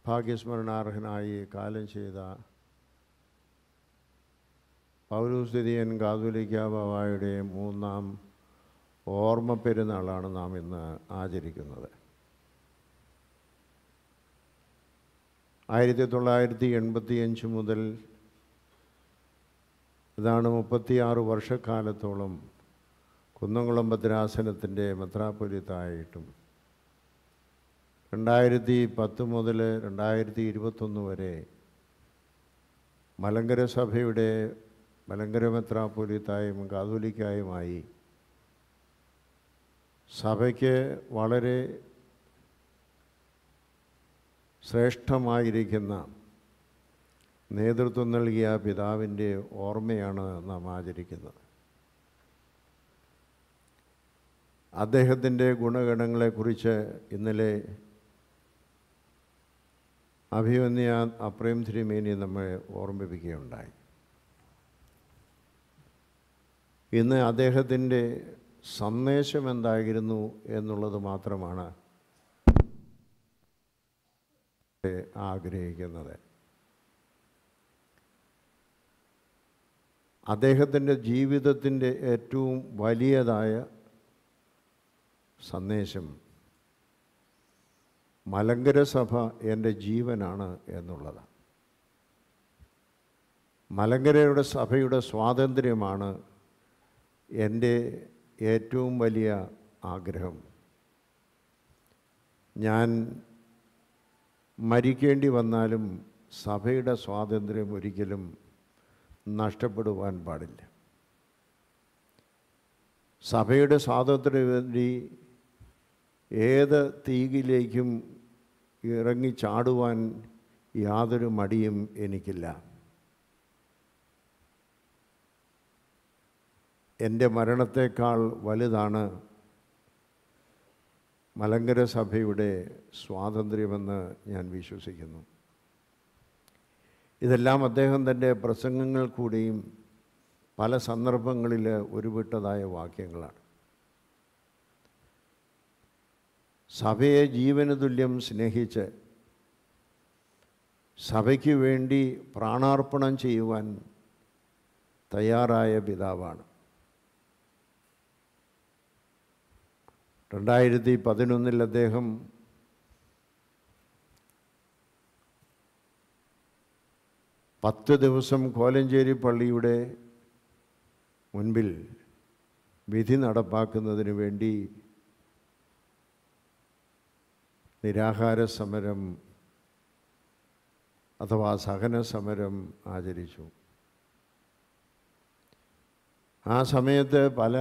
ഭാഗ്യസ്മരണാർഹനായി കാലം ചെയ്ത പൗരസ്തിരിയൻ കാതുലിക്ക ബാവായുടെ മൂന്നാം ഓർമ്മ പെരുന്നാളാണ് നാം ഇന്ന് ആചരിക്കുന്നത് ആയിരത്തി തൊള്ളായിരത്തി എൺപത്തിയഞ്ച് മുതൽ ഇതാണ് മുപ്പത്തിയാറ് വർഷക്കാലത്തോളം കുന്നംകുളം ഭദ്രാസനത്തിൻ്റെ മെത്രാപ്പൊലിത്തായിട്ടും രണ്ടായിരത്തി പത്ത് മുതൽ രണ്ടായിരത്തി ഇരുപത്തൊന്ന് വരെ മലങ്കര സഭയുടെ മലങ്കര മെത്രാപ്പൊലിത്തായും കാതോലിക്കായുമായി സഭയ്ക്ക് വളരെ ശ്രേഷ്ഠമായിരിക്കുന്ന നേതൃത്വം നൽകിയ പിതാവിൻ്റെ ഓർമ്മയാണ് നാം ആചരിക്കുന്നത് അദ്ദേഹത്തിൻ്റെ ഗുണഗണങ്ങളെക്കുറിച്ച് ഇന്നലെ അഭിമന്യ അപ്രേം തിരുമേനി നമ്മെ ഓർമ്മിപ്പിക്കുകയുണ്ടായി ഇന്ന് അദ്ദേഹത്തിൻ്റെ സന്ദേശം എന്തായിരുന്നു എന്നുള്ളത് മാത്രമാണ് ആഗ്രഹിക്കുന്നത് അദ്ദേഹത്തിൻ്റെ ജീവിതത്തിൻ്റെ ഏറ്റവും വലിയതായ സന്ദേശം മലങ്കര സഭ എൻ്റെ ജീവനാണ് എന്നുള്ളതാണ് മലങ്കരയുടെ സഭയുടെ സ്വാതന്ത്ര്യമാണ് എൻ്റെ ഏറ്റവും വലിയ ആഗ്രഹം ഞാൻ മരിക്കേണ്ടി വന്നാലും സഭയുടെ സ്വാതന്ത്ര്യം ഒരിക്കലും നഷ്ടപ്പെടുവാൻ പാടില്ല സഭയുടെ സ്വാതന്ത്ര്യം വേണ്ടി ഏത് തീകിലേക്കും ഇറങ്ങി ചാടുവാൻ യാതൊരു മടിയും എനിക്കില്ല എൻ്റെ മരണത്തേക്കാൾ വലുതാണ് മലങ്കര സഭയുടെ സ്വാതന്ത്ര്യമെന്ന് ഞാൻ വിശ്വസിക്കുന്നു ഇതെല്ലാം അദ്ദേഹം തൻ്റെ പ്രസംഗങ്ങൾ കൂടിയും പല സന്ദർഭങ്ങളിൽ ഉരുവിട്ടതായ വാക്യങ്ങളാണ് സഭയെ ജീവന് തുല്യം സ്നേഹിച്ച് സഭയ്ക്ക് വേണ്ടി പ്രാണാർപ്പണം ചെയ്യുവാൻ തയ്യാറായ പിതാവാണ് രണ്ടായിരത്തി പതിനൊന്നിൽ അദ്ദേഹം പത്ത് ദിവസം കോലഞ്ചേരി പള്ളിയുടെ മുൻപിൽ വിധി നടപ്പാക്കുന്നതിന് വേണ്ടി നിരാഹാര സമരം അഥവാ സഹന സമരം ആചരിച്ചു ആ സമയത്ത് പല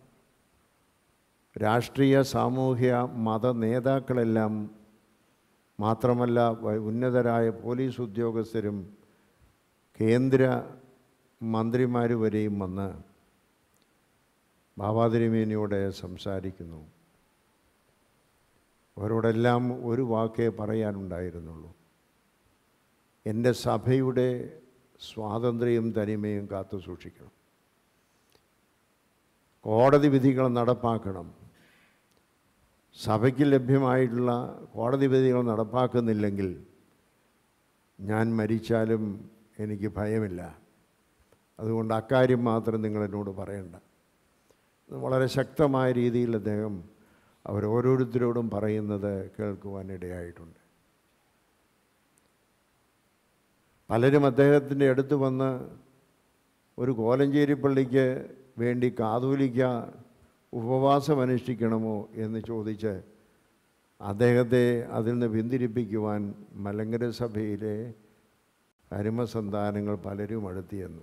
രാഷ്ട്രീയ സാമൂഹ്യ മത നേതാക്കളെല്ലാം മാത്രമല്ല വ- ഉന്നതരായ പോലീസ് ഉദ്യോഗസ്ഥരും കേന്ദ്ര മന്ത്രിമാർ വരെയും വന്ന് ബാബാതിരിമേനിയോട് സംസാരിക്കുന്നു അവരോടെല്ലാം ഒരു വാക്കേ പറയാനുണ്ടായിരുന്നുള്ളൂ എൻ്റെ സഭയുടെ സ്വാതന്ത്ര്യവും തനിമയും കാത്തു സൂക്ഷിക്കണം കോടതി വിധികൾ നടപ്പാക്കണം സഭയ്ക്ക് ലഭ്യമായിട്ടുള്ള കോടതി വിധികൾ നടപ്പാക്കുന്നില്ലെങ്കിൽ ഞാൻ മരിച്ചാലും എനിക്ക് ഭയമില്ല അതുകൊണ്ട് അക്കാര്യം മാത്രം നിങ്ങൾ എന്നോട് പറയണ്ട ഇത് വളരെ ശക്തമായ രീതിയിൽ അദ്ദേഹം അവരോരോരുത്തരോടും പറയുന്നത് കേൾക്കുവാനിടയായിട്ടുണ്ട് പലരും അദ്ദേഹത്തിൻ്റെ അടുത്ത് വന്ന് ഒരു കോലഞ്ചേരി പള്ളിക്ക് വേണ്ടി കാതോലിക്ക ഉപവാസം അനുഷ്ഠിക്കണമോ എന്ന് ചോദിച്ച് അദ്ദേഹത്തെ അതിൽ നിന്ന് പിന്തിരിപ്പിക്കുവാൻ മലങ്കര സഭയിലെ അരുമസന്താനങ്ങൾ പലരും അടുത്തിയെന്നു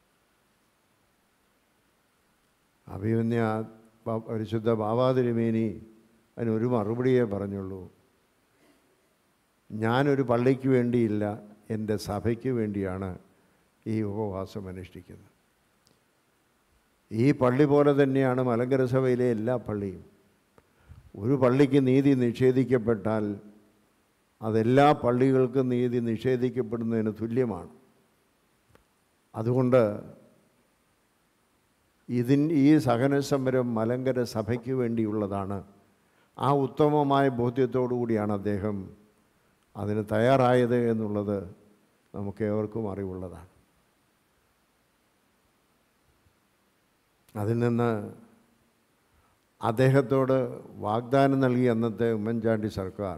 അഭിമന്യ പ- പരിശുദ്ധ ബാബാതിരുമേനി അതിനൊരു മറുപടിയേ പറഞ്ഞുള്ളൂ ഞാനൊരു പള്ളിക്ക് വേണ്ടിയില്ല എൻ്റെ സഭയ്ക്ക് വേണ്ടിയാണ് ഈ ഉപവാസം അനുഷ്ഠിക്കുന്നത് ഈ പള്ളി പോലെ തന്നെയാണ് മലങ്കര സഭയിലെ എല്ലാ പള്ളിയും ഒരു പള്ളിക്ക് നീതി നിഷേധിക്കപ്പെട്ടാൽ അതെല്ലാ പള്ളികൾക്കും നീതി നിഷേധിക്കപ്പെടുന്നതിന് തുല്യമാണ് അതുകൊണ്ട് ഇതിൻ ഈ സഹനസമരം മലങ്കര സഭയ്ക്ക് വേണ്ടിയുള്ളതാണ് ആ ഉത്തമമായ ബോധ്യത്തോടു കൂടിയാണ് അദ്ദേഹം അതിന് തയ്യാറായത് എന്നുള്ളത് നമുക്ക് ഏവർക്കും അറിവുള്ളതാണ് അതിൽ നിന്ന് അദ്ദേഹത്തോട് വാഗ്ദാനം നൽകിയ അന്നത്തെ ഉമ്മൻചാണ്ടി സർക്കാർ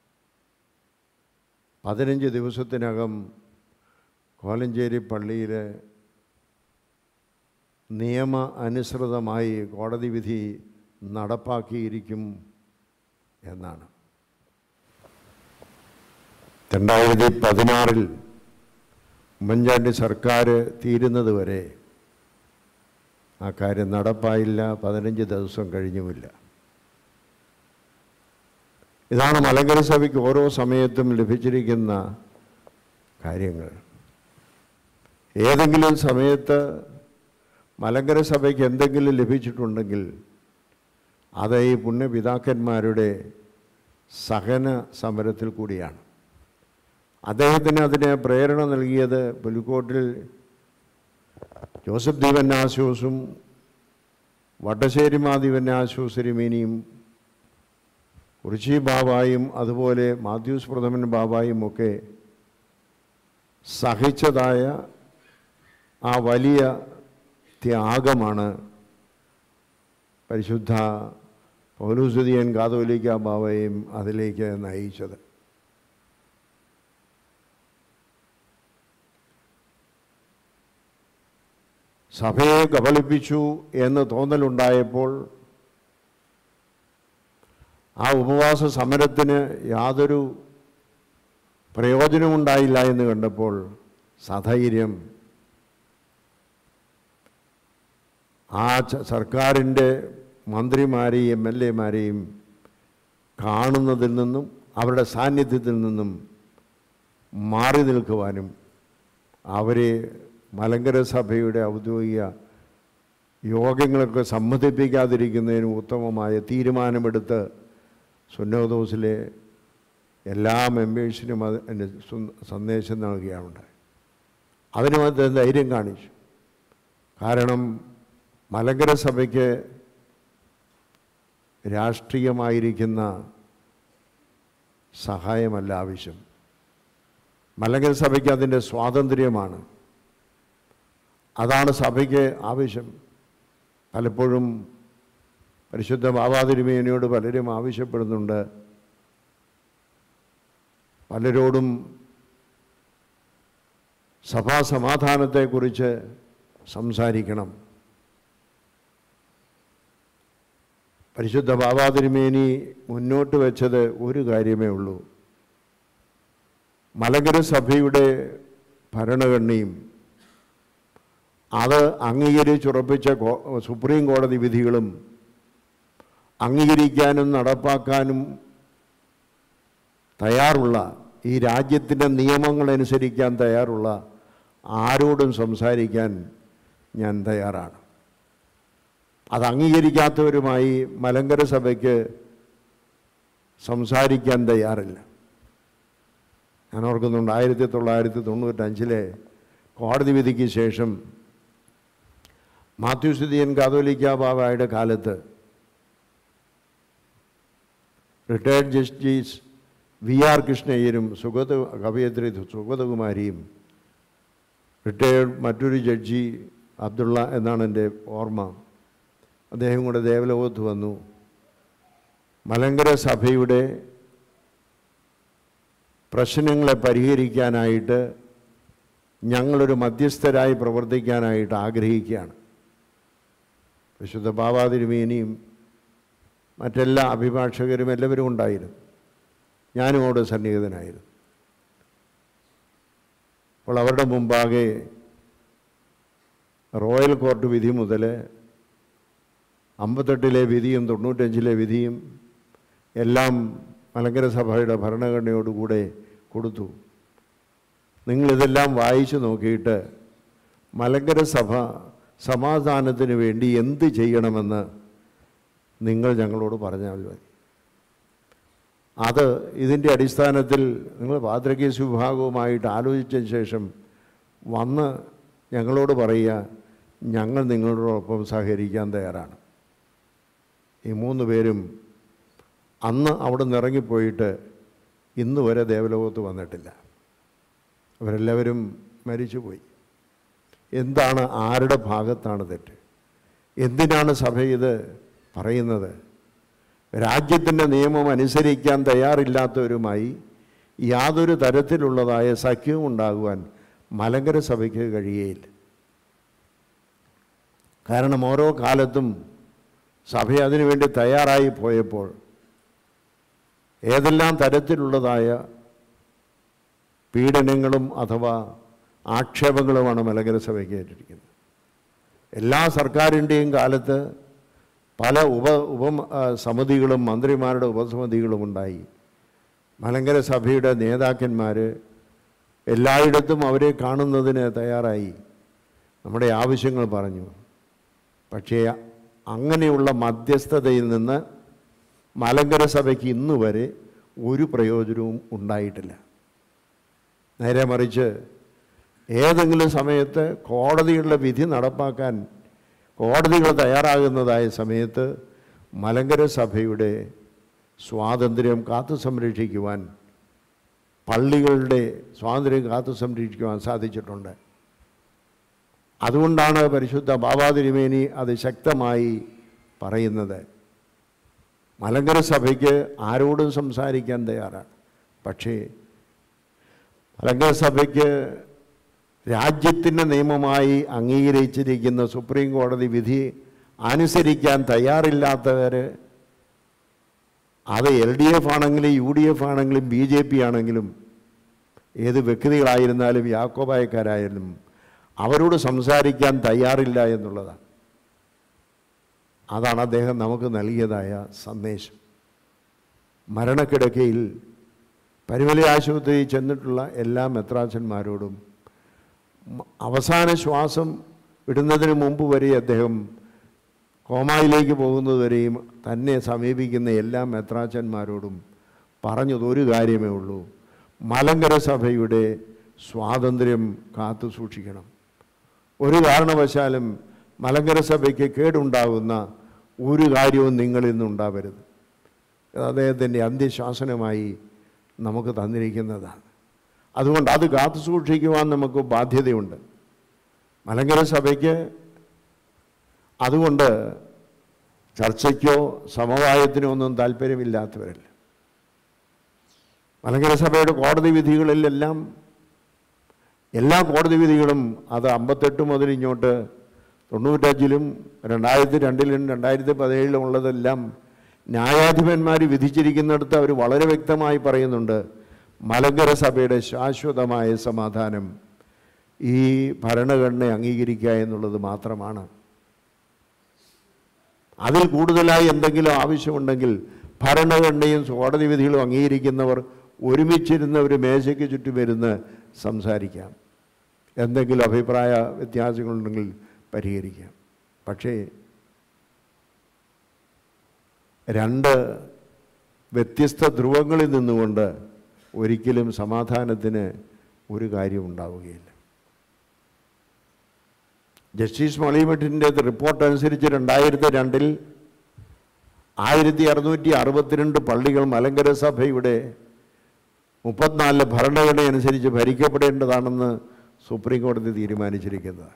പതിനഞ്ച് ദിവസത്തിനകം കോലഞ്ചേരി പള്ളിയിലെ നിയമ അനുസൃതമായി കോടതി വിധി നടപ്പാക്കിയിരിക്കും എന്നാണ് രണ്ടായിരത്തി പതിനാറിൽ ഉമ്മൻചാണ്ടി സർക്കാർ തീരുന്നത് വരെ ആ കാര്യം നടപ്പായില്ല പതിനഞ്ച് ദിവസം കഴിഞ്ഞുമില്ല ഇതാണ് മലങ്കര സഭയ്ക്ക് ഓരോ സമയത്തും ലഭിച്ചിരിക്കുന്ന കാര്യങ്ങൾ ഏതെങ്കിലും സമയത്ത് മലങ്കര സഭയ്ക്ക് എന്തെങ്കിലും ലഭിച്ചിട്ടുണ്ടെങ്കിൽ അത് ഈ പുണ്യപിതാക്കന്മാരുടെ സഹന സമരത്തിൽ കൂടിയാണ് അദ്ദേഹത്തിന് അതിന് പ്രേരണ നൽകിയത് പുലിക്കോട്ടിൽ ജോസഫ് ദീപന്നാശോസും വട്ടശ്ശേരി മാദീപന്നാശോസരിമീനിയും കുറിച്ചി ബാബായും അതുപോലെ മാത്യൂസ് പ്രഥമൻ ബാബായും ഒക്കെ സഹിച്ചതായ ആ വലിയ ത്യാഗമാണ് പരിശുദ്ധ പൗലൂസുദിയൻ കാതോലിക്ക ബാബയും അതിലേക്ക് നയിച്ചത് സഭയെ കബളിപ്പിച്ചു എന്ന് തോന്നലുണ്ടായപ്പോൾ ആ ഉപവാസ സമരത്തിന് യാതൊരു പ്രയോജനമുണ്ടായില്ല എന്ന് കണ്ടപ്പോൾ സധൈര്യം ആ ച- സർക്കാരിൻ്റെ മന്ത്രിമാരെയും എം എൽ എമാരെയും കാണുന്നതിൽ നിന്നും അവരുടെ സാന്നിധ്യത്തിൽ നിന്നും മാറി നിൽക്കുവാനും അവരെ മലങ്കര സഭയുടെ ഔദ്യോഗിക യോഗങ്ങളൊക്കെ സമ്മതിപ്പിക്കാതിരിക്കുന്നതിനും ഉത്തമമായ തീരുമാനമെടുത്ത് സുന്നോദോസിലെ എല്ലാ മെമ്പേഴ്സിനും അത് അതിൻ്റെ സു- സന്ദേശം നൽകുകയാണ് അതിനും അദ്ദേഹം ധൈര്യം കാണിച്ചു കാരണം മലങ്കര സഭയ്ക്ക് രാഷ്ട്രീയമായിരിക്കുന്ന സഹായമല്ല ആവശ്യം മലങ്കര സഭയ്ക്ക് അതിൻ്റെ സ്വാതന്ത്ര്യമാണ് അതാണ് സഭയ്ക്ക് ആവശ്യം പലപ്പോഴും പരിശുദ്ധ ബാബാതിരുമേനിയോട് പലരും ആവശ്യപ്പെടുന്നുണ്ട് പലരോടും സഭാ സമാധാനത്തെക്കുറിച്ച് സംസാരിക്കണം പരിശുദ്ധ ബാബാതിരുമേനി മുന്നോട്ട് വെച്ചത് ഒരു കാര്യമേ ഉള്ളൂ മലങ്കര സഭയുടെ ഭരണഘടനയും അത് അംഗീകരിച്ചുറപ്പിച്ച കോ- സുപ്രീം കോടതി വിധികളും അംഗീകരിക്കാനും നടപ്പാക്കാനും തയ്യാറുള്ള ഈ രാജ്യത്തിൻ്റെ നിയമങ്ങളനുസരിക്കാൻ തയ്യാറുള്ള ആരോടും സംസാരിക്കാൻ ഞാൻ തയ്യാറാണ് അത് അംഗീകരിക്കാത്തവരുമായി മലങ്കര സഭയ്ക്ക് സംസാരിക്കാൻ തയ്യാറില്ല ഞാൻ ഓർക്കുന്നുണ്ട് ആയിരത്തി തൊള്ളായിരത്തി തൊണ്ണൂറ്റഞ്ചിലെ കോടതി വിധിക്ക് ശേഷം മാത്യു സ്ഥിതിയൻ കാതോലിക്ക ബാബായുടെ കാലത്ത് റിട്ടയർഡ് ജസ്റ്റിസ് വി ആർ കൃഷ്ണയ്യരും സുഗത കവയത്രി സുഗതകുമാരിയും റിട്ടയർഡ് മറ്റൊരു ജഡ്ജി അബ്ദുള്ള എന്നാണ് എൻ്റെ ഓർമ്മ അദ്ദേഹം കൂടെ ദേവലോകത്ത് വന്നു മലങ്കര സഭയുടെ പ്രശ്നങ്ങളെ പരിഹരിക്കാനായിട്ട് ഞങ്ങളൊരു മധ്യസ്ഥരായി പ്രവർത്തിക്കാനായിട്ട് ആഗ്രഹിക്കുകയാണ് വിശുദ്ധ ബാബാതിരുമേനിയും മറ്റെല്ലാ അഭിഭാഷകരും എല്ലാവരും ഉണ്ടായിരുന്നു ഞാനും അവിടെ സന്നിഹിതനായിരുന്നു അപ്പോൾ അവരുടെ മുമ്പാകെ റോയൽ കോർട്ട് വിധി മുതൽ അമ്പത്തെട്ടിലെ വിധിയും തൊണ്ണൂറ്റഞ്ചിലെ വിധിയും എല്ലാം മലങ്കര സഭയുടെ ഭരണഘടനയോടുകൂടെ കൊടുത്തു നിങ്ങളിതെല്ലാം വായിച്ചു നോക്കിയിട്ട് മലങ്കര സഭ സമാധാനത്തിന് വേണ്ടി എന്ത് ചെയ്യണമെന്ന് നിങ്ങൾ ഞങ്ങളോട് പറഞ്ഞാൽ മതി അത് ഇതിൻ്റെ അടിസ്ഥാനത്തിൽ നിങ്ങൾ പാത്രക്കേസ് വിഭാഗവുമായിട്ട് ആലോചിച്ച ശേഷം വന്ന് ഞങ്ങളോട് പറയുക ഞങ്ങൾ നിങ്ങളോടൊപ്പം സഹകരിക്കാൻ തയ്യാറാണ് ഈ മൂന്ന് പേരും അന്ന് അവിടെ നിന്ന് ഇറങ്ങിപ്പോയിട്ട് ഇന്ന് വരെ ദേവലോകത്ത് വന്നിട്ടില്ല അവരെല്ലാവരും മരിച്ചുപോയി എന്താണ് ആരുടെ ഭാഗത്താണ് തെറ്റ് എന്തിനാണ് സഭ ഇത് പറയുന്നത് രാജ്യത്തിൻ്റെ നിയമം അനുസരിക്കാൻ തയ്യാറില്ലാത്തവരുമായി യാതൊരു തരത്തിലുള്ളതായ സഖ്യവും ഉണ്ടാകുവാൻ മലങ്കര സഭയ്ക്ക് കഴിയുകയില്ല കാരണം ഓരോ കാലത്തും സഭ അതിനുവേണ്ടി തയ്യാറായി പോയപ്പോൾ ഏതെല്ലാം തരത്തിലുള്ളതായ പീഡനങ്ങളും അഥവാ ആക്ഷേപങ്ങളുമാണ് മലങ്കര സഭയ്ക്ക് ഏറ്റിരിക്കുന്നത് എല്ലാ സർക്കാരിൻ്റെയും കാലത്ത് പല ഉപ ഉപ ആ, സമിതികളും മന്ത്രിമാരുടെ ഉപസമിതികളും ഉണ്ടായി മലങ്കര സഭയുടെ നേതാക്കന്മാർ എല്ലായിടത്തും അവരെ കാണുന്നതിന് തയ്യാറായി നമ്മുടെ ആവശ്യങ്ങൾ പറഞ്ഞു പക്ഷേ അങ്ങനെയുള്ള മധ്യസ്ഥതയിൽ നിന്ന് മലങ്കര സഭയ്ക്ക് ഇന്ന് വരെ ഒരു പ്രയോജനവും ഉണ്ടായിട്ടില്ല നേരെ മറിച്ച് ഏതെങ്കിലും സമയത്ത് കോടതികളുടെ വിധി നടപ്പാക്കാൻ കോടതികൾ തയ്യാറാകുന്നതായ സമയത്ത് മലങ്കര സഭയുടെ സ്വാതന്ത്ര്യം കാത്തു സംരക്ഷിക്കുവാൻ പള്ളികളുടെ സ്വാതന്ത്ര്യം കാത്തു സംരക്ഷിക്കുവാൻ സാധിച്ചിട്ടുണ്ട് അതുകൊണ്ടാണ് പരിശുദ്ധ ബാബാതിരുമേനി അത് ശക്തമായി പറയുന്നത് മലങ്കര സഭയ്ക്ക് ആരോടും സംസാരിക്കാൻ തയ്യാറാണ് പക്ഷേ മലങ്കര സഭയ്ക്ക് രാജ്യത്തിൻ്റെ നിയമമായി അംഗീകരിച്ചിരിക്കുന്ന സുപ്രീം കോടതി വിധി അനുസരിക്കാൻ തയ്യാറില്ലാത്തവർ അത് എൽ ഡി എഫ് ആണെങ്കിലും യു ഡി എഫ് ആണെങ്കിലും ബി ജെ പി ആണെങ്കിലും ഏത് വ്യക്തികളായിരുന്നാലും യാക്കോബായക്കാരായാലും അവരോട് സംസാരിക്കാൻ തയ്യാറില്ല എന്നുള്ളതാണ് അതാണ് അദ്ദേഹം നമുക്ക് നൽകിയതായ സന്ദേശം മരണക്കിടക്കയിൽ പരിമല ആശുപത്രിയിൽ ചെന്നിട്ടുള്ള എല്ലാ മെത്രാച്ചന്മാരോടും മ- അവസാന ശ്വാസം വിടുന്നതിന് മുമ്പ് വരെ അദ്ദേഹം കോമായിലേക്ക് പോകുന്നതുവരെയും തന്നെ സമീപിക്കുന്ന എല്ലാ മെത്രാച്ചന്മാരോടും പറഞ്ഞത് ഒരു കാര്യമേ ഉള്ളൂ മലങ്കര സഭയുടെ സ്വാതന്ത്ര്യം കാത്തു സൂക്ഷിക്കണം ഒരു കാരണവശാലും മലങ്കര സഭയ്ക്ക് കേടുണ്ടാകുന്ന ഒരു കാര്യവും നിങ്ങളിൽ നിന്നുണ്ടാവരുത് അദ്ദേഹത്തിൻ്റെ അന്ത്യശാസനമായി നമുക്ക് തന്നിരിക്കുന്നതാണ് അതുകൊണ്ട് അത് കാത്തു സൂക്ഷിക്കുവാൻ നമുക്ക് ബാധ്യതയുണ്ട് മലങ്കര സഭയ്ക്ക് അതുകൊണ്ട് ചർച്ചയ്ക്കോ സമവായത്തിനോ ഒന്നും താല്പര്യമില്ലാത്തവരല്ല മലങ്കര സഭയുടെ കോടതി വിധികളിലെല്ലാം എല്ലാ കോടതി വിധികളും അത് അമ്പത്തെട്ട് മുതൽ ഇങ്ങോട്ട് തൊണ്ണൂറ്റഞ്ചിലും രണ്ടായിരത്തി രണ്ടിലും രണ്ടായിരത്തി പതിനേഴിലും ഉള്ളതെല്ലാം ന്യായാധിപന്മാർ വിധിച്ചിരിക്കുന്നിടത്ത് അവർ വളരെ വ്യക്തമായി പറയുന്നുണ്ട് മലങ്കര സഭയുടെ ശാശ്വതമായ സമാധാനം ഈ ഭരണഘടന അംഗീകരിക്കുക എന്നുള്ളത് മാത്രമാണ് അതിൽ കൂടുതലായി എന്തെങ്കിലും ആവശ്യമുണ്ടെങ്കിൽ ഭരണഘടനയും കോടതി വിധികളും അംഗീകരിക്കുന്നവർ ഒരുമിച്ചിരുന്ന് ഒരു മേശയ്ക്ക് ചുറ്റും ഇരുന്ന് സംസാരിക്കാം എന്തെങ്കിലും അഭിപ്രായ വ്യത്യാസങ്ങളുണ്ടെങ്കിൽ പരിഹരിക്കാം പക്ഷേ രണ്ട് വ്യത്യസ്ത ധ്രുവങ്ങളിൽ നിന്നുകൊണ്ട് ഒരിക്കലും സമാധാനത്തിന് ഒരു കാര്യം ഉണ്ടാവുകയില്ല ജസ്റ്റിസ് മളിമഠിൻ്റെ റിപ്പോർട്ട് അനുസരിച്ച് രണ്ടായിരത്തി രണ്ടിൽ ആയിരത്തി അറുന്നൂറ്റി അറുപത്തിരണ്ട് പള്ളികൾ മലങ്കര സഭയുടെ മുപ്പത്തിനാലിലെ ഭരണഘടന അനുസരിച്ച് ഭരിക്കപ്പെടേണ്ടതാണെന്ന് സുപ്രീം കോടതി തീരുമാനിച്ചിരിക്കുന്നത്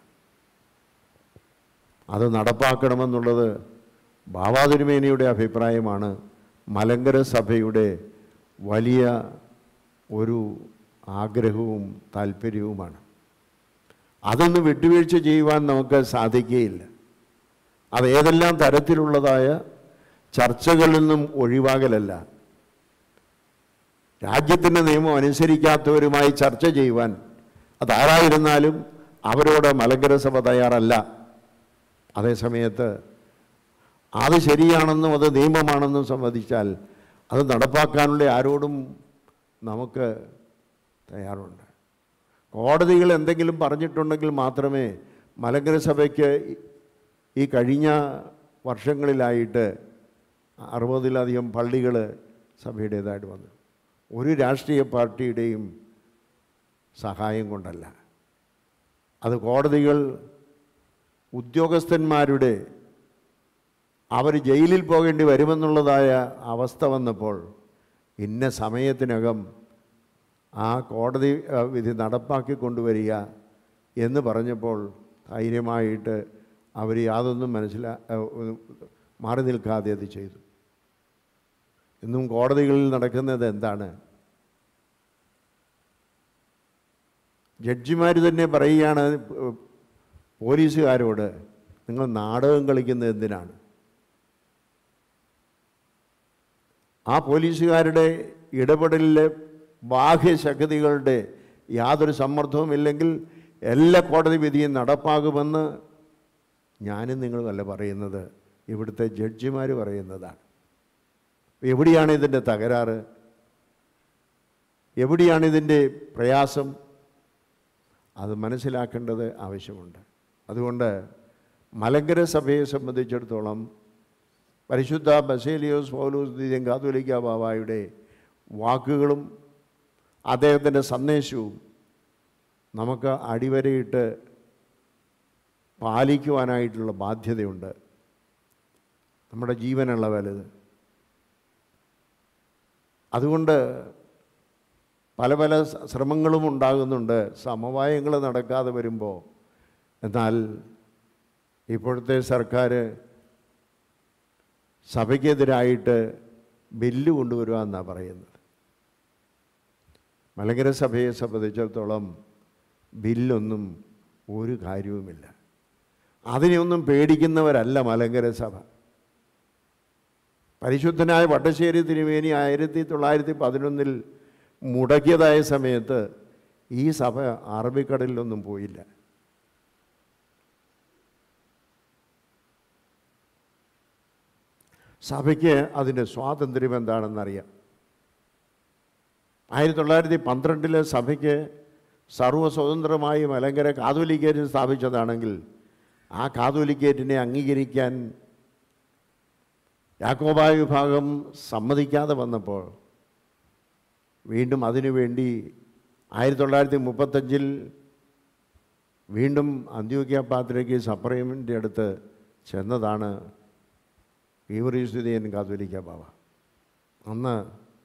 അത് നടപ്പാക്കണമെന്നുള്ളത് ബാബാതിരുമേനിയുടെ അഭിപ്രായമാണ് മലങ്കര സഭയുടെ വലിയ ഒരു ആഗ്രഹവും താല്പര്യവുമാണ് അതൊന്ന് വിട്ടുവീഴ്ച ചെയ്യുവാൻ നമുക്ക് സാധിക്കുകയില്ല അത് ഏതെല്ലാം തരത്തിലുള്ളതായ ചർച്ചകളിൽ നിന്നും ഒഴിവാകലല്ല രാജ്യത്തിൻ്റെ നിയമം അനുസരിക്കാത്തവരുമായി ചർച്ച ചെയ്യുവാൻ അതാരായിരുന്നാലും അവരോട് മലങ്കര സഭ തയ്യാറല്ല അതേസമയത്ത് അത് ശരിയാണെന്നും അത് നിയമമാണെന്നും സമ്മതിച്ചാൽ അത് നടപ്പാക്കാനുള്ള ആരോടും നമുക്ക് തയ്യാറുണ്ട് കോടതികൾ എന്തെങ്കിലും പറഞ്ഞിട്ടുണ്ടെങ്കിൽ മാത്രമേ മലങ്കര സഭയ്ക്ക് ഈ കഴിഞ്ഞ വർഷങ്ങളിലായിട്ട് അറുപതിലധികം പള്ളികൾ സഭയുടേതായിട്ട് വന്നു ഒരു രാഷ്ട്രീയ പാർട്ടിയുടെയും സഹായം കൊണ്ടല്ല അത് കോടതികൾ ഉദ്യോഗസ്ഥന്മാരുടെ അവർ ജയിലിൽ പോകേണ്ടി വരുമെന്നുള്ളതായ അവസ്ഥ വന്നപ്പോൾ ഇന്ന സമയത്തിനകം ആ കോടതി ആ, വിധി നടപ്പാക്കി കൊണ്ടുവരിക എന്ന് പറഞ്ഞപ്പോൾ ധൈര്യമായിട്ട് അവർ യാതൊന്നും മനസ്സിലാ ആ, ഒന്നും മാറി നിൽക്കാതെ അത് ചെയ്തു ഇന്നും കോടതികളിൽ നടക്കുന്നത് എന്താണ് ജഡ്ജിമാർ തന്നെ പറയുകയാണ് പോലീസുകാരോട് നിങ്ങൾ നാടകം കളിക്കുന്നത് എന്തിനാണ് ആ പോലീസുകാരുടെ ഇടപെടലിലെ ബാഹ്യശക്തികളുടെ യാതൊരു സമ്മർദ്ദവുമില്ലെങ്കിൽ എല്ലാ കോടതി വിധിയും നടപ്പാകുമെന്ന് ഞാനും നിങ്ങളുമല്ല പറയുന്നത് ഇവിടുത്തെ ജഡ്ജിമാർ പറയുന്നതാണ് എവിടെയാണ് ഇതിൻ്റെ തകരാറ് എവിടെയാണ് ഇതിൻ്റെ പ്രയാസം അത് മനസ്സിലാക്കേണ്ടത് ആവശ്യമുണ്ട് അതുകൊണ്ട് മലങ്കര സഭയെ സംബന്ധിച്ചിടത്തോളം പരിശുദ്ധ ബസേലിയോസ് പൗലോസ് ദീദൻ കാതോലിക്ക ബാബായുടെ വാക്കുകളും അദ്ദേഹത്തിൻ്റെ സന്ദേശവും നമുക്ക് അടിവരയിട്ട് പാലിക്കുവാനായിട്ടുള്ള ബാധ്യതയുണ്ട് നമ്മുടെ ജീവനുള്ള വലുത് അതുകൊണ്ട് പല പല സ- ശ്രമങ്ങളും ഉണ്ടാകുന്നുണ്ട് സമവായങ്ങൾ നടക്കാതെ വരുമ്പോൾ എന്നാൽ ഇപ്പോഴത്തെ സർക്കാർ സഭയ്ക്കെതിരായിട്ട് ബില്ല് കൊണ്ടുവരിക എന്നാണ് പറയുന്നത് മലങ്കര സഭയെ സംബന്ധിച്ചിടത്തോളം ബില്ലൊന്നും ഒരു കാര്യവുമില്ല അതിനെയൊന്നും പേടിക്കുന്നവരല്ല മലങ്കര സഭ പരിശുദ്ധനായ വട്ടശ്ശേരി തിരുമേനി ആയിരത്തി തൊള്ളായിരത്തി പതിനൊന്നിൽ മുടക്കിയതായ സമയത്ത് ഈ സഭ അറബിക്കടലിലൊന്നും പോയില്ല സഭയ്ക്ക് അതിൻ്റെ സ്വാതന്ത്ര്യം എന്താണെന്നറിയാം ആയിരത്തി തൊള്ളായിരത്തി പന്ത്രണ്ടിലെ സഭയ്ക്ക് സർവ്വസ്വതന്ത്രമായി മലങ്കര കാതോലിക്കേറ്റ് സ്ഥാപിച്ചതാണെങ്കിൽ ആ കാതോലിക്കേറ്റിനെ അംഗീകരിക്കാൻ യാക്കോബായ വിഭാഗം സമ്മതിക്കാതെ വന്നപ്പോൾ വീണ്ടും അതിനുവേണ്ടി ആയിരത്തി തൊള്ളായിരത്തി മുപ്പത്തഞ്ചിൽ വീണ്ടും അന്ത്യോക്യ പാത്രയ്ക്ക് സപ്രൈമിൻ്റെ അടുത്ത് ചെന്നതാണ് ഈവറീസ്തുതിയൻ കാതോലിക്ക ബാബ അന്ന്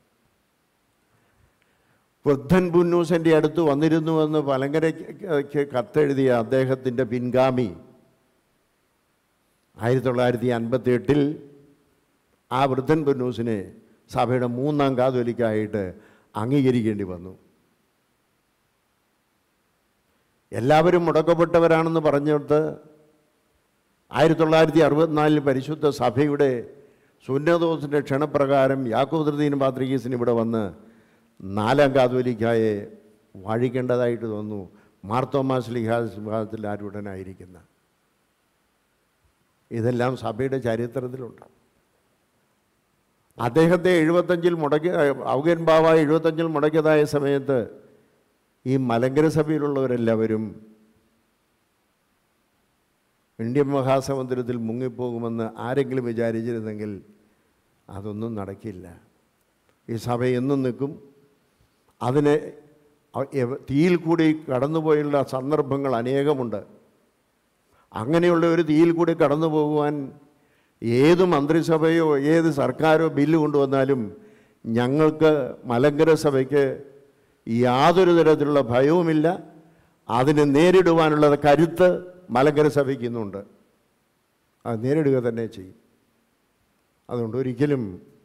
വൃദ്ധൻ പുന്നൂസൻ്റെ അടുത്ത് വന്നിരുന്നുവെന്ന് പലങ്കരയ്ക്ക് കത്തെഴുതിയ അദ്ദേഹത്തിൻ്റെ പിൻഗാമി ആയിരത്തി തൊള്ളായിരത്തി അൻപത്തി എട്ടിൽ ആ വൃദ്ധൻ പുന്നൂസിനെ സഭയുടെ മൂന്നാം കാതോലിക്കായിട്ട് അംഗീകരിക്കേണ്ടി വന്നു എല്ലാവരും മുടക്കപ്പെട്ടവരാണെന്ന് പറഞ്ഞിട്ട് ആയിരത്തി തൊള്ളായിരത്തി അറുപത്തിനാലിൽ പരിശുദ്ധ സഭയുടെ സുന്നതോസിൻ്റെ ക്ഷണപ്രകാരം യാക്കോദ്രദീൻ പാത്രികീസിന് ഇവിടെ വന്ന് നാലാം കാതോലിക്കായെ വാഴിക്കേണ്ടതായിട്ട് തോന്നുന്നു മാർത്തോമാസ് ലിഹാസ് വിഭാഗത്തിൽ ആരുടനായിരിക്കുന്ന ഇതെല്ലാം സഭയുടെ ചരിത്രത്തിലുണ്ട് അദ്ദേഹത്തെ എഴുപത്തഞ്ചിൽ മുടക്കി ഔഗൻ ബാബ എഴുപത്തഞ്ചിൽ മുടക്കിയതായ സമയത്ത് ഈ മലങ്കര സഭയിലുള്ളവരെല്ലാവരും ഇന്ത്യൻ മഹാസമുദ്രത്തിൽ മുങ്ങിപ്പോകുമെന്ന് ആരെങ്കിലും വിചാരിച്ചിരുന്നെങ്കിൽ അതൊന്നും നടക്കില്ല ഈ സഭ എന്നും നിൽക്കും അതിന് അ- എവ- തീയിൽ കൂടി കടന്നുപോയുള്ള സന്ദർഭങ്ങൾ അനേകമുണ്ട് അങ്ങനെയുള്ള ഒരു തീയിൽ കൂടി കടന്നു പോകുവാൻ ഏത് മന്ത്രിസഭയോ ഏത് സർക്കാരോ ബില്ല് കൊണ്ടുവന്നാലും ഞങ്ങൾക്ക് മലങ്കര സഭയ്ക്ക് യാതൊരു തരത്തിലുള്ള ഭയവുമില്ല അതിനെ നേരിടുവാനുള്ള കരുത്ത് മലങ്കര സഭയ്ക്ക് ഇന്നുണ്ട് അത് നേരിടുക തന്നെ ചെയ്യും അതുകൊണ്ട് ഒരിക്കലും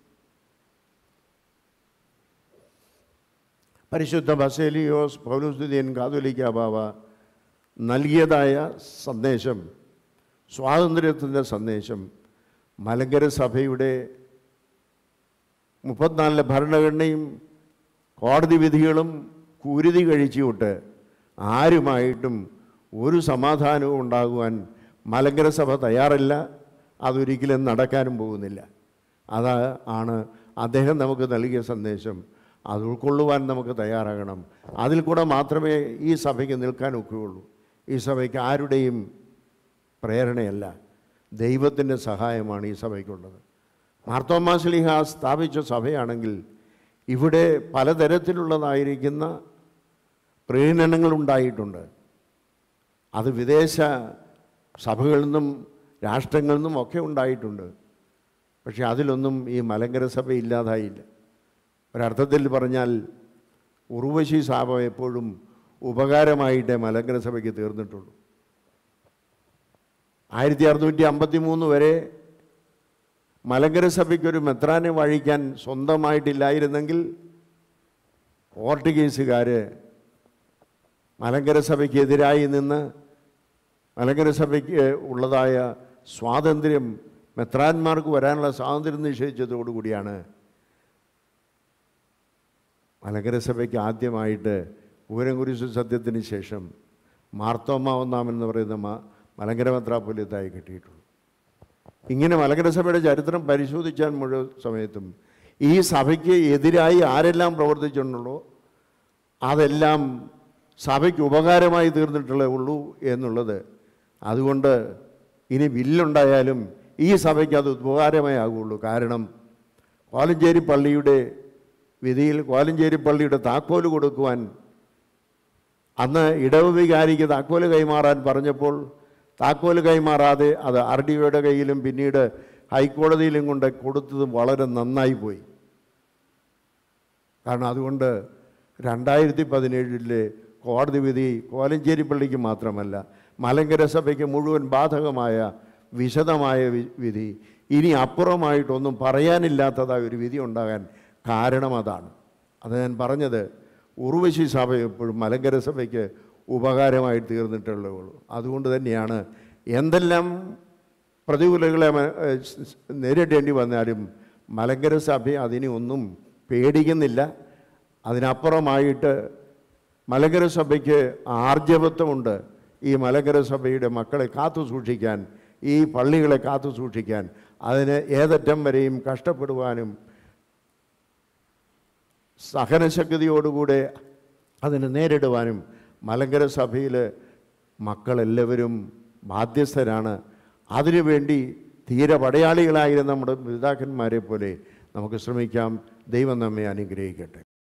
പരിശുദ്ധ ബസേലിയോസ് പൗലുസ്തുതിയൻ കാതോലിക്ക ബാബ നൽകിയതായ സന്ദേശം സ്വാതന്ത്ര്യത്തിൻ്റെ സന്ദേശം മലങ്കര സഭയുടെ മുപ്പത്തിനാലിലെ ഭരണഘടനയും കോടതി വിധികളും കുരുതി കഴിച്ചുവിട്ട് ആരുമായിട്ടും ഒരു സമാധാനവും ഉണ്ടാകുവാൻ മലങ്കര സഭ തയ്യാറല്ല അതൊരിക്കലും നടക്കാനും പോകുന്നില്ല അതാ ആണ് അദ്ദേഹം നമുക്ക് നൽകിയ സന്ദേശം അത് ഉൾക്കൊള്ളുവാൻ നമുക്ക് തയ്യാറാകണം അതിൽ കൂടെ മാത്രമേ ഈ സഭയ്ക്ക് നിൽക്കാൻ ഒക്കുകയുള്ളൂ ഈ സഭയ്ക്ക് ആരുടെയും പ്രേരണയല്ല ദൈവത്തിൻ്റെ സഹായമാണ് ഈ സഭയ്ക്കുള്ളത് മാർത്തോമാസ്ലിഹ സ്ഥാപിച്ച സഭയാണെങ്കിൽ ഇവിടെ പലതരത്തിലുള്ളതായിരിക്കുന്ന പ്രീണനങ്ങളുണ്ടായിട്ടുണ്ട് അത് വിദേശ സഭകളിൽ നിന്നും രാഷ്ട്രങ്ങളിൽ നിന്നും ഒക്കെ ഉണ്ടായിട്ടുണ്ട് പക്ഷെ അതിലൊന്നും ഈ മലങ്കര സഭ ഇല്ലാതായില്ല ഒരർത്ഥത്തിൽ പറഞ്ഞാൽ ഉർവശി ശാപം എപ്പോഴും ഉപകാരമായിട്ടേ മലങ്കര സഭയ്ക്ക് തീർന്നിട്ടുള്ളൂ ആയിരത്തി അറുന്നൂറ്റി അമ്പത്തി മൂന്ന് വരെ മലങ്കര സഭയ്ക്കൊരു മെത്രാനെ വഴിക്കാൻ സ്വന്തമായിട്ടില്ലായിരുന്നെങ്കിൽ പോർട്ടുഗീസുകാർ മലങ്കര സഭയ്ക്കെതിരായി നിന്ന് മലങ്കര സഭയ്ക്ക് ഉള്ളതായ സ്വാതന്ത്ര്യം മെത്രാന്മാർക്ക് വരാനുള്ള സ്വാതന്ത്ര്യം നിഷേധിച്ചതോടുകൂടിയാണ് മലങ്കര സഭയ്ക്ക് ആദ്യമായിട്ട് പൂരംകുരിശു സത്യത്തിന് ശേഷം മാർത്തോമ ഒന്നാമൻ എന്ന് പറയുന്ന മ മലങ്കര മെത്രാപ്പൊലിയത്തായി കിട്ടിയിട്ടുള്ളൂ ഇങ്ങനെ മലങ്കര സഭയുടെ ചരിത്രം പരിശോധിച്ചാൽ മുഴുവൻ സമയത്തും ഈ സഭയ്ക്ക് എതിരായി ആരെല്ലാം പ്രവർത്തിച്ചിട്ടുണ്ടോ അതെല്ലാം സഭയ്ക്ക് ഉപകാരമായി തീർന്നിട്ടുള്ളേ ഉള്ളൂ എന്നുള്ളത് അതുകൊണ്ട് ഇനി ബില്ലുണ്ടായാലും ഈ സഭയ്ക്ക് അത് ഉപകാരമേ ആകുള്ളൂ കാരണം കോലഞ്ചേരി പള്ളിയുടെ വിധിയിൽ കോലഞ്ചേരി പള്ളിയുടെ താക്കോല് കൊടുക്കുവാൻ അന്ന് ഇടവ് വികാരിക്ക് താക്കോല് കൈമാറാൻ പറഞ്ഞപ്പോൾ താക്കോല് കൈമാറാതെ അത് ആർ ഡി ഒയുടെ കയ്യിലും പിന്നീട് ഹൈക്കോടതിയിലും കൊണ്ട് കൊടുത്തതും വളരെ നന്നായി പോയി കാരണം അതുകൊണ്ട് രണ്ടായിരത്തി പതിനേഴിലെ കോടതി വിധി കോലഞ്ചേരി പള്ളിക്ക് മാത്രമല്ല മലങ്കര സഭയ്ക്ക് മുഴുവൻ ബാധകമായ വിശദമായ വി- വിധി ഇനി അപ്പുറമായിട്ടൊന്നും പറയാനില്ലാത്തതായ ഒരു വിധി ഉണ്ടാകാൻ കാരണം അതാണ് അത് ഞാൻ പറഞ്ഞത് ഉർവശി സഭ എപ്പോഴും മലങ്കര സഭയ്ക്ക് ഉപകാരമായി തീർന്നിട്ടുള്ളേ ഉള്ളൂ അതുകൊണ്ട് തന്നെയാണ് എന്തെല്ലാം പ്രതികൂലങ്ങളെ മ- ഏഹ് സ് സ് നേരിടേണ്ടി വന്നാലും മലങ്കര സഭ അതിനെ ഒന്നും പേടിക്കുന്നില്ല അതിനപ്പുറമായിട്ട് മലങ്കര സഭയ്ക്ക് ആർജവത്വമുണ്ട് ഈ മലങ്കര സഭയുടെ മക്കളെ കാത്തു സൂക്ഷിക്കാൻ ഈ പള്ളികളെ കാത്തു സൂക്ഷിക്കാൻ അതിന് ഏതറ്റം വരെയും കഷ്ടപ്പെടുവാനും സഹനശക്തിയോടുകൂടെ അതിനെ നേരിടുവാനും മലങ്കര സഭയിൽ മക്കളെല്ലാവരും ബാധ്യസ്ഥരാണ് അതിനുവേണ്ടി തീരെ പടയാളികളായിരുന്ന നമ്മുടെ പിതാക്കന്മാരെ പോലെ നമുക്ക് ശ്രമിക്കാം ദൈവം നമ്മെ അനുഗ്രഹിക്കട്ടെ